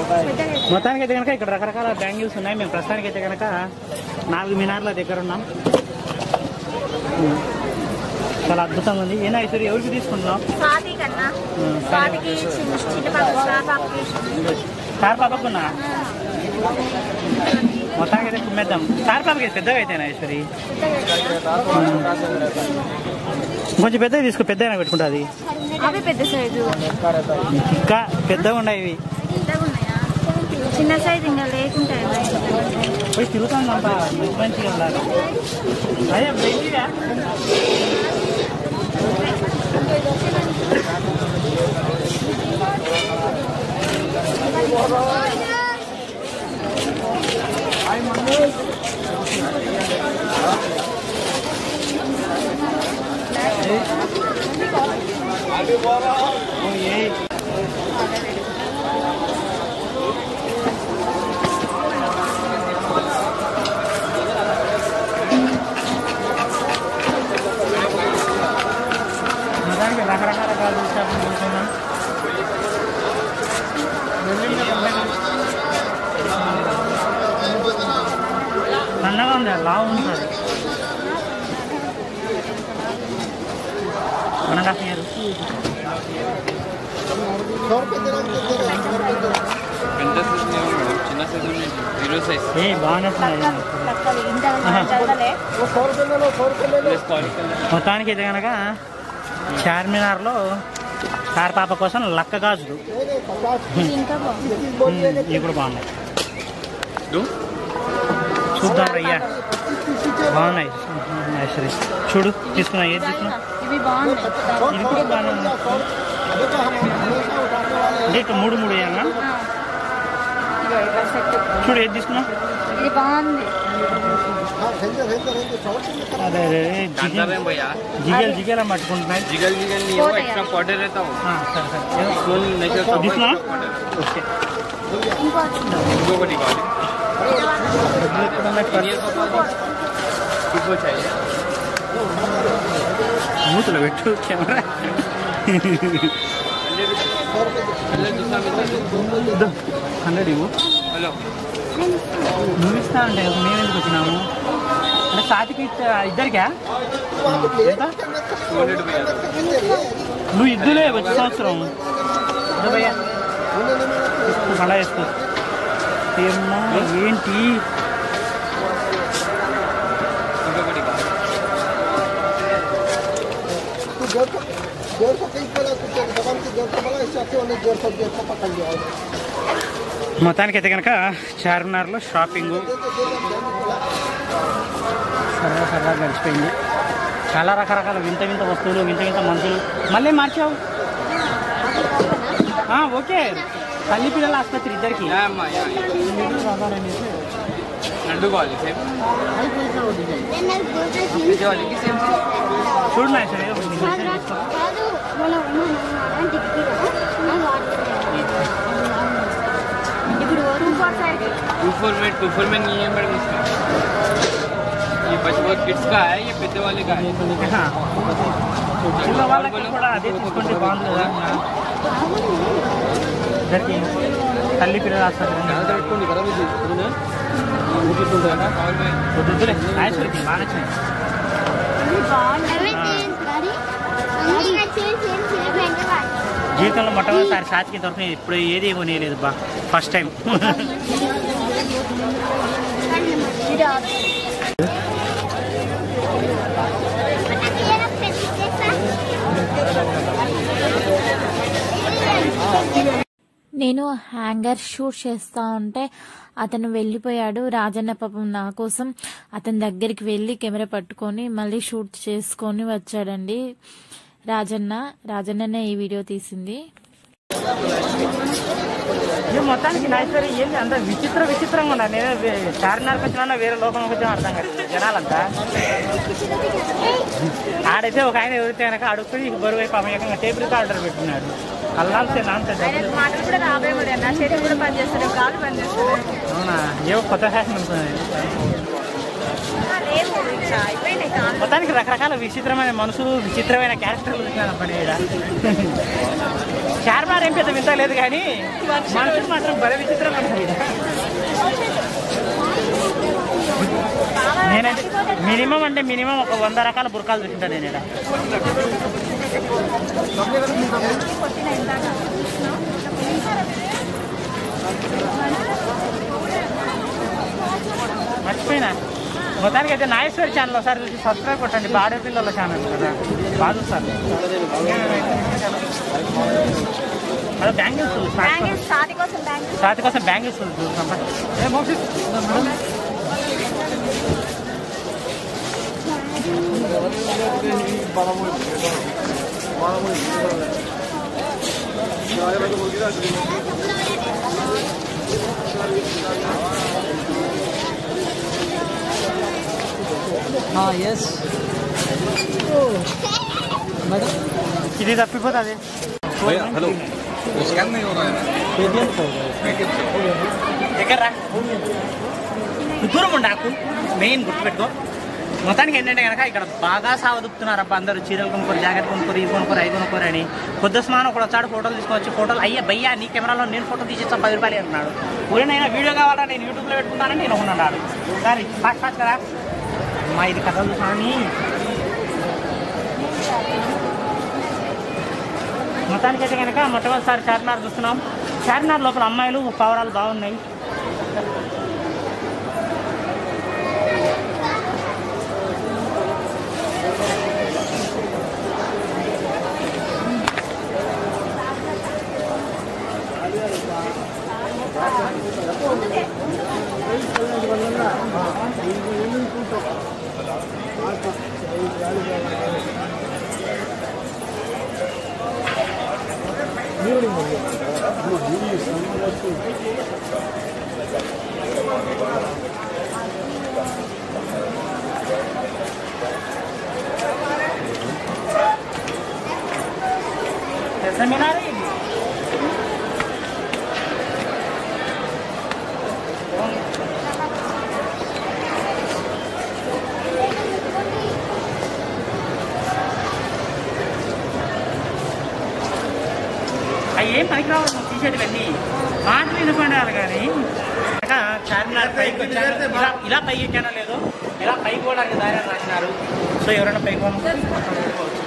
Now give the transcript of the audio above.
మొత్తానికి అయితే కనుక ఇక్కడ రకరకాల బ్యాంగిల్స్ ఉన్నాయి మేము ప్రస్తుతానికి అయితే కనుక నాలుగు మినార్ల దగ్గర ఉన్నాం ఉమ్. చాలా అద్భుతంగా ఉంది ఏనా ఐశ్వర్య ఎవరికి తీసుకుంటున్నాం స్వాతి కన్నా స్వాతికి చిన్న చిన్న పాప స్టార్ పాపకి సార్ పాపకున్నా మొత్తానికి అయితే కుమ్మేద్దాం సార్ పాపకి పెద్దగా అయితేనా ఐశ్వరి ఉమ్. కొంచెం పెద్దగా తీసుకో పెద్దగా పెట్టుకుంటుంది అవి పెద్ద సైజు ఇంకా పెద్దగా ఉన్నాయి ఇవి పెద్దగా ఉన్నాయా చిన్న సైజు ఇంకా లేకుంటాయి పోయి తిరుగుతాందంతా మంచి మంచిగా ఉండాలి అదే బెండిరా ఓ ఏ నిజానికి రకరకాల గాజుల షాపులు చూస్తున్నాం సన్నగా ఉంది లావు ఉంటుంది వన్ అండ్ హాఫ్ ఇయర్ పెద్ద సైజ్ లేవు మేడం చిన్న సైజ్ ఉన్నాయి జీరో సైజ్ ఏ బాగానే వస్తున్నాయి ప్లస్ క్వాలిటీ మొత్తానికి ఇది కనుక చార్మినార్లో సార్ పాప కోసం లక్క గాజులు ఇంకా బాగుంది ఉమ్, ఇవి కూడా బాగున్నాయి చూద్దాం అయ్యా బాగున్నాయి సరే చూడు తీసుకున్నా ఏది తీసుకున్నా ఇవి బాగున్నాయి ఇది కూడా బాగానే ఉంది అంటే ఇట్లా మూడు మూడు వేయాలా ఇదిగో ఇట్లా సెట్ చూడు ఏది తీసుకున్నా ఇది బాగుంది అదే అదే कांटा में भैया జిగేలు జిగేలా పట్టుకుంటున్నాయి जिगल जिगल नहीं कोट वो है एक्स्ट्रा यार। पाउडर रहता हूँ ఆ, సరే సరే ఏదో स्टोन नहीं करता दिख रहा? पाउडर ఓకే ఇంకో दो को निकाले డబ్బులు ఎక్కడ ఉన్నాయి పర్స్ किसको चाहिए మూతులు పెట్టు కెమెరా हेलो दूसरा मिलता హండ్రెడ్ ఇవ్వు हेलो నువ్వు ఇస్తా అంటే మేము ఎందుకు వచ్చినాము అంటే సాతికి ఇచ్చా- ఇద్దరికా ఎంత? टू हंड्रेड भैया నువ్వు ఇద్దులే వచ్చే సంవత్సరం ఇదో భయ్యా. మళ్ళా వేసుకో ఏమ్మా ఏంటి उनको को निकाले మొత్తానికి అయితే కనుక చార్మినార్లో షాపింగ్ సరదా సరదా గడిచిపోయింది చాలా రకరకాల వింత వింత వస్తువులు వింత వింత మనుషులు మళ్ళీ మార్చావు ఆ, ఓకే తల్లి పిల్లల ఆసుపత్రి ఇద్దరికి यहाँ अम्मा यहाँ लड्डू वाली सेम विजय वाली की सेम చూడు నా సరే ఇప్పుడు two four size two four में टू फोर में नहीं है मैडम इसका ये बचपन किड्स का है ये पेद्दे वाले का है చిన్న వాళ్ళకి కూడా అదే తీసుకుంటే బాగుంది కదా ఇద్దరికి తల్లి పిల్లల ఆసుపత్రి और मैं వద్దులే ఆయుష్కి బాగా నచ్చింది జీవితంలో మొట్టమొదటిసారి సాతికి దొరకని ఇప్పుడు ఏది కొనియలేదు బా ఫస్ట్ టైం నేను హ్యాంగర్ షూట్ చేస్తా ఉంటే అతను వెళ్ళిపోయాడు రాజన్న పాపం నా కోసం అతని దగ్గరికి వెళ్ళి కెమెరా పట్టుకొని మళ్ళీ షూట్ చేసుకొని వచ్చాడండి రాజన్న రాజన్ననే ఈ వీడియో తీసింది ఈ మొత్తానికి నాయసరి ఏంటి అంత విచిత్ర విచిత్రంగా ఉన్నారు నేను వే- చార్మినార్కి వచ్చినా వేరే లోకంలోకి వచ్చినా అర్థం కాదు జనాలంతా ఆడైతే ఒక ఆయన ఎవరితే కనుక అడుగుతుంది ఇక బరువు అయిపోయి అమేకంగా టేబుల్ ఆర్డర్ పెట్టుకున్నాడు అల్లాల్సే నాంత ఆయన మాటలు కూడా రాబోయే నా చేతులు కూడా పనిచేస్తారు కాళ్ళు పనిచేస్తారు అవునా ఏవో కొత్త ఫ్యాషన్ అనుకున్నాను లేవు ఇంకా అయిపోయినాయి కాదు మొత్తానికి రకరకాల విచిత్రమైన మనుషులు విచిత్రమైన క్యారెక్టర్లు చూసినాను పని ఈడ చార్మార్ ఏం పెద్ద వింత లేదు కానీ మనుషులు మాత్రం భలే విచిత్రంగా ఉంటారు ఈడ. నేనైతే మినిమం అంటే మినిమం ఒక వంద రకాల బురకాలు చూసింటాను నేను ఈడ మర్చిపోయినా మొత్తానికి అయితే నాగేశ్వరి ఛానల్ ఒకసారి చూసి సబ్స్క్రైబ్ కొట్టండి బాడే పిల్లల ఛానల్ కదా బాగా చూస్తారు అదే బ్యాంగిల్స్ బ్యాంగిల్స్ సాది కోసం బ్యాంగిల్స్ సాతి కోసం బ్యాంగిల్స్ చూస్తాం ఏ మోక్షిత్ మేడం यस मैडम ఇది తప్పిపోతుంది भैया हेलो वो स्कैन नहीं हो रहा है ना पेटीएम से हो गया దగ్గర రా. దూరం ఉండాకు మెయిన్ గుర్తుపెట్టుకో మొత్తానికి ఏంటంటే కనుక ఇక్కడ బాగా సావదుపుతున్నారు అబ్బా అందరూ చీరలు కొనుక్కోరు జాకెట్ కొనుక్కోరు ఇవి కొనుక్కోరు అవి కొనుక్కోరు అని కొద్ది స్మానం ఒకడు వచ్చాడు ఫోటోలు తీసుకొచ్చి ఫోటోలు అయ్యా భయ్యా నీ కెమెరాలో నేను ఫోటో తీసేస్తా పది రూపాయలు అంటున్నాడు ఊరినైనా వీడియో కావాలా నేను యూట్యూబ్లో పెట్టుకుంటానని నేను ఉన్నాడు సరే ఫాస్ట్ ఫాస్ట్ కదా మా ఇది కథలు స్వామి మొత్తానికి అయితే కనుక మొట్టమొదటిసారి చార్మినార్ చూస్తున్నాం చార్మినార్ లోపల అమ్మాయిలు పవరాలు బాగున్నాయి సెమినార్ ఇది అవి ఏం పనికిరావు నువ్వు తీసేది ఇవన్నీ మాటలు వినపడాలి కానీ ఇంకా చార్మినార్ పైకి వచ్చాను ఇలా ఇలా పైకి ఎక్కానో లేదో ఇలా పైకి పోవడానికి దారి అని రాసినారు సో ఎవరైనా పైకి పోవాలనుకుంటే